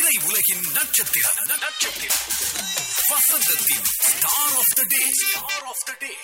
திரை உலகின் நட்சத்திரம் நட்சத்திரம் வசந்தத்தின் star of the day star of the day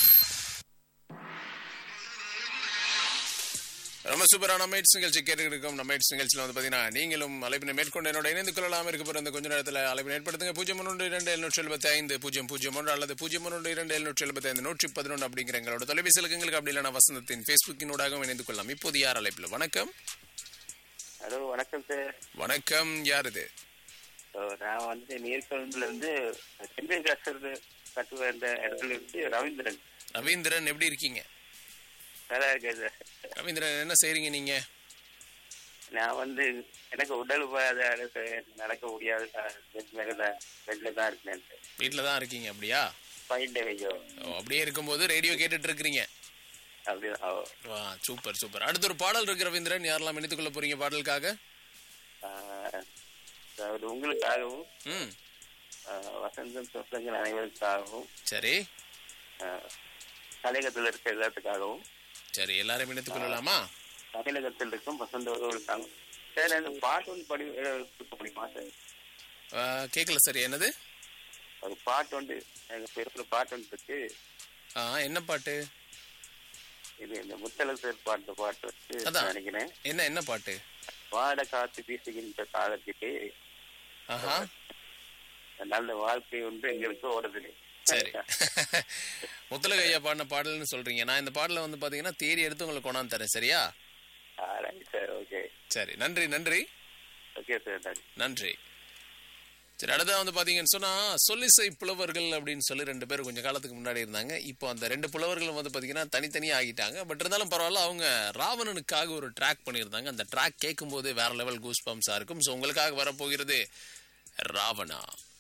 ரொம்ப சூப்பரான மைட்ஸ் நிகழ்ச்சி கேட்டுக்கிட்டு இருக்கோம் நம்ம மைட்ஸ் நிகழ்ச்சியில் வந்து பார்த்தீங்கன்னா நீங்களும் அழைப்பினை மேற்கொண்டு என்னோட இணைந்து கொள்ளலாம் இருக்க போகிற இந்த கொஞ்ச நேரத்தில் அழைப்பினை ஏற்படுத்துங்க பூஜ்ஜியம் ஒன்று இரண்டு எழுநூற்றி எழுபத்தி ஐந்து பூஜ்ஜியம் பூஜ்ஜியம் ஒன்று அல்லது பூஜ்ஜியம் ஒன்று இரண்டு எழுநூற்றி எழுபத்தி ஐந்து நூற்றி பதினொன்று அப்படிங்கிற எங்களோட தொலைபேசி இலக்கங்களுக்கு அப்படி இல்லைனா வசந்தத்தின் ஃபேஸ்புக்கினூடாகவும் இணைந்து கொள்ளலாம் இப்போது யார் அழைப்பில் வணக்கம் ஹலோ வணக்கம் சார் வணக்கம் யார் இது So, நான் வந்து நீர்கொழும்புல இருந்து சென்னை கசர் கட்டுவ இந்த இடத்துல இருந்து ரவீந்திரன் ரவீந்திரன் எப்படி இருக்கீங்க நல்லா இருக்கேன் சார் ரவீந்திரன் என்ன செய்றீங்க நீங்க நான் வந்து எனக்கு உடல் உபாதை சார் நடக்க முடியாது சார் பெட் மேல தான் பெட்ல தான் இருக்கேன் சார் வீட்டில் தான் இருக்கீங்க அப்படியா ஃபைன் டே ஐயோ ஓ, அப்படியே இருக்கும்போது ரேடியோ கேட்டுட்டு இருக்கிறீங்க அப்படிதான் ஓ. வா சூப்பர் சூப்பர் அடுத்த ஒரு பாடல் இருக்கு ரவீந்திரன் யாரெல்லாம் இணைத்துக் கொள்ள போறீங்க பாடலுக்காக ஆஹ், அதாவது உங்களுக்காகவும் ம் ஆஹ், வசந்தம் சொந்தங்கள் அனைவருக்காகவும் சரி ஆஹ், தலையகத்தில் இருக்க எல்லாத்துக்காகவும் சரி எல்லாரும் இணைத்துக் கொள்ளலாமா தமிழகத்தில் இருக்கும் வசந்தவர்களுக்காகவும் சார் அந்த பாட்டு ஒன்று படி அஹ், கொடுக்க முடியுமா சார் ஆ, கேட்கல சரி என்னது ஒரு பாட்டு ஒன்று எங்க பேருக்குள்ள பாட்டு ஒன்று இருக்கு ஆ என்ன பாட்டு இது இந்த முத்தலசர் பாட்டு பாட்டு வச்சு அதான். நினைக்கிறேன் என்ன என்ன பாட்டு வாட காத்து வீசுகின்ற காலத்துக்கு ஆஹா நல்ல வாழ்க்கை ஒன்று எங்களுக்கு ஓடுது சரி முத்தலக ஐயா பாடின பாடல்னு சொல்றீங்க நான் இந்த பாடலை வந்து பாத்தீங்கன்னா தேடி எடுத்து உங்களுக்கு கொண்டாந்து தரேன் சரியா சார் ஓகே சரி நன்றி நன்றி ஓகே சார் நன்றி நன்றி சரி அடுத்தா வந்து பாத்தீங்கன்னு சொன்னா சொல்லிசை புலவர்கள் அப்படின்னு சொல்லி ரெண்டு பேரும் கொஞ்சம் காலத்துக்கு முன்னாடி இருந்தாங்க இப்போ அந்த ரெண்டு புலவர்களும் வந்து பாத்தீங்கன்னா தனித்தனியா ஆகிட்டாங்க பட் இருந்தாலும் பரவாயில்ல அவங்க ராவணனுக்காக ஒரு ட்ராக் பண்ணியிருந்தாங்க அந்த ட்ராக் கேட்கும்போது வேற லெவல் கூஸ் பம்ஸா இருக்கும் ஸோ உங்களுக்காக வரப்போகிறது ராவணா